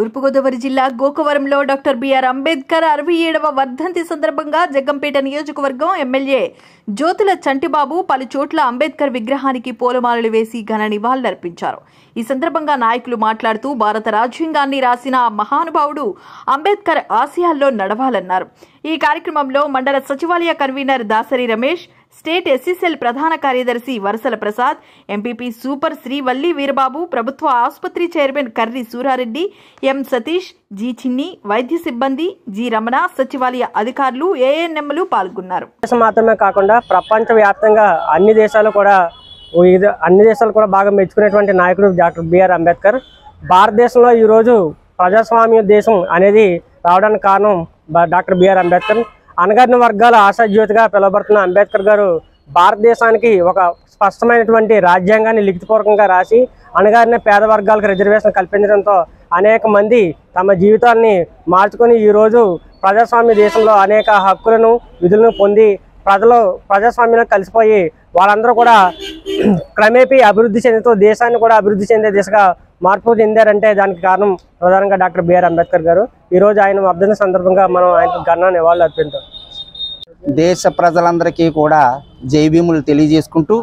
తూర్పుగోదావరి జిల్లా గోకవరంలో doctor BR Ambedkar అరవై ఏడవ వర్ధంతి సందర్భంగా జగ్గంపేట నియోజకవర్గం ఎమ్మెల్యే జ్యోతుల చంటిబాబు పలు చోట్ల అంబేద్కర్ విగ్రహానికి పూలమాలలు వేసి ఘన నివాళులర్పించారు ఈ సందర్భంగా నాయకులు మాట్లాడుతూ భారత రాజ్యాంగాన్ని రాసిన ఆ మహానుభావుడు అంబేద్కర్ ఆశయాల్లో నడవాలన్నారు ఈ కార్యక్రమంలో మండల సచివాలయ convener Dasari Ramesh state SC cell ప్రధాన కార్యదర్శి వరసల ప్రసాద్ ఎంపీపీ సూపర్ శ్రీ వల్లి వీరబాబు ప్రభుత్వ ఆసుపత్రి chairman Karri Surareddy M Satish G Chinni వైద్య సిబ్బంది జి రమణ సచివాలయ అధికారులు ఏఎన్ఎంలు పాల్గొన్నారు దేశం మాత్రమే కాకుండా ప్రపంచవ్యాప్తంగా అన్ని దేశాలు కూడా ఇది అన్ని దేశాలు కూడా బాగా మెచ్చుకునేటువంటి నాయకుడు డాక్టర్ బిఆర్ అంబేద్కర్ భారతదేశంలో ఈరోజు ప్రజాస్వామ్య దేశం అనేది రావడానికి కారణం బ- డాక్టర్ బిఆర్ అంబేద్కర్ అనగారిన వర్గాల ఆశాజ్యోతిగా పిలువబడుతున్న అంబేద్కర్ గారు భారతదేశానికి ఒక స్పష్టమైనటువంటి రాజ్యాంగాన్ని లిఖితపూర్వకంగా రాసి అనగారిన పేద వర్గాలకు రిజర్వేషన్ కల్పించడంతో అనేక మంది తమ జీవితాన్ని మార్చుకొని ఈరోజు ప్రజాస్వామ్య దేశంలో అనేక హక్కులను విధులను పొంది ప్రజలు ప్రజాస్వామ్యంలో కలిసిపోయి వాళ్ళందరూ కూడా క్రమేపీ అభివృద్ధి చెందుతూ దేశాన్ని కూడా అభివృద్ధి చెందే దిశగా మార్పు చెందారంటే దానికి కారణం ప్రధానంగా డాక్టర్ బిఆర్ అంబేద్కర్ గారు ఈరోజు ఆయన వర్ధన సందర్భంగా మనం ఆయనకు ఘన నివాళులు అర్పిస్తాం దేశ ప్రజలందరికీ కూడా జైభీములు తెలియజేసుకుంటూ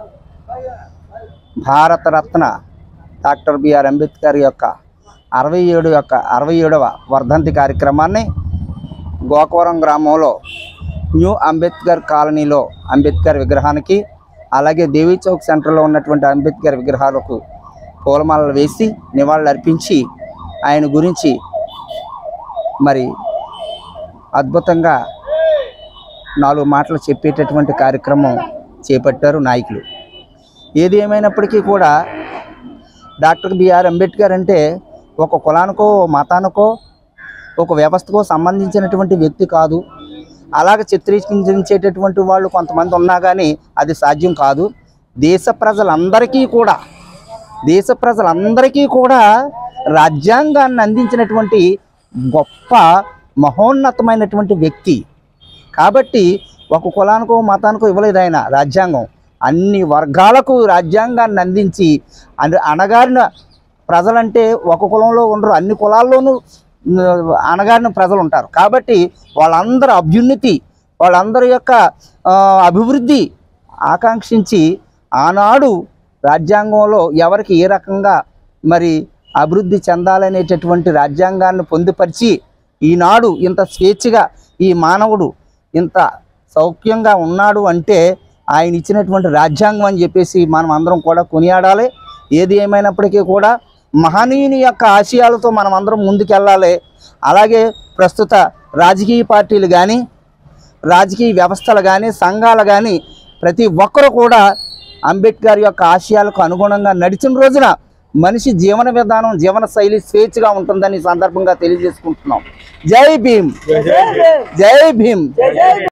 భారతరత్న డాక్టర్ బిఆర్ అంబేద్కర్ యొక్క అరవై ఏడు యొక్క అరవై ఏడవ వర్ధంతి కార్యక్రమాన్ని గోకవరం గ్రామంలో న్యూ అంబేద్కర్ కాలనీలో అంబేద్కర్ విగ్రహానికి అలాగే దేవీ చౌక్ సెంటర్లో ఉన్నటువంటి అంబేద్కర్ విగ్రహాలకు పూలమాలలు వేసి నివాళులు అర్పించి ఆయన గురించి మరి అద్భుతంగా నాలుగు మాటలు చెప్పేటటువంటి కార్యక్రమం చేపట్టారు నాయకులు ఏది ఏమైనప్పటికీ కూడా డాక్టర్ బిఆర్ అంబేద్కర్ అంటే ఒక కులానికో మతానికో ఒక వ్యవస్థకో సంబంధించినటువంటి వ్యక్తి కాదు అలాగ చిత్రీకరించేటటువంటి వాళ్ళు కొంతమంది ఉన్నా కానీ అది సాధ్యం కాదు దేశ ప్రజలందరికీ కూడా దేశ ప్రజలందరికీ కూడా రాజ్యాంగాన్ని అందించినటువంటి గొప్ప మహోన్నతమైనటువంటి వ్యక్తి కాబట్టి ఒక కులానికో మతానికో ఇవ్వలేదు ఆయన రాజ్యాంగం అన్ని వర్గాలకు రాజ్యాంగాన్ని అందించి అన- అణగారిన ప్రజలంటే ఒక కులంలో ఉండరు అన్ని కులాల్లోనూ ఉమ్, అణగారిన ప్రజలు ఉంటారు కాబట్టి వాళ్ళందరి అభ్యున్నతి వాళ్ళందరి యొక్క ఆ, అభివృద్ధి ఆకాంక్షించి ఆనాడు రాజ్యాంగంలో ఎవరికి ఏ రకంగా మరి అభివృద్ధి చెందాలనేటటువంటి రాజ్యాంగాన్ని పొందుపరిచి ఈనాడు ఇంత స్వేచ్ఛగా ఈ మానవుడు ఇంత సౌఖ్యంగా ఉన్నాడు అంటే ఆయన ఇచ్చినటువంటి రాజ్యాంగం అని చెప్పేసి మనం అందరం కూడా కొనియాడాలి ఏది ఏమైనప్పటికీ కూడా మహనీయుని యొక్క ఆశయాలతో మనం అందరం ముందుకెళ్ళాలి అలాగే ప్రస్తుత రాజకీయ పార్టీలు కానీ రాజకీయ వ్యవస్థలు కానీ సంఘాలు కానీ ప్రతి ఒక్కరు కూడా అంబేద్కర్ యొక్క ఆశయాలకు అనుగుణంగా నడిచిన రోజున మనిషి జీవన విధానం జీవన శైలి స్వేచ్ఛగా ఉంటుందని ఈ సందర్భంగా తెలియజేసుకుంటున్నాం జై భీమ్ జై భీమ్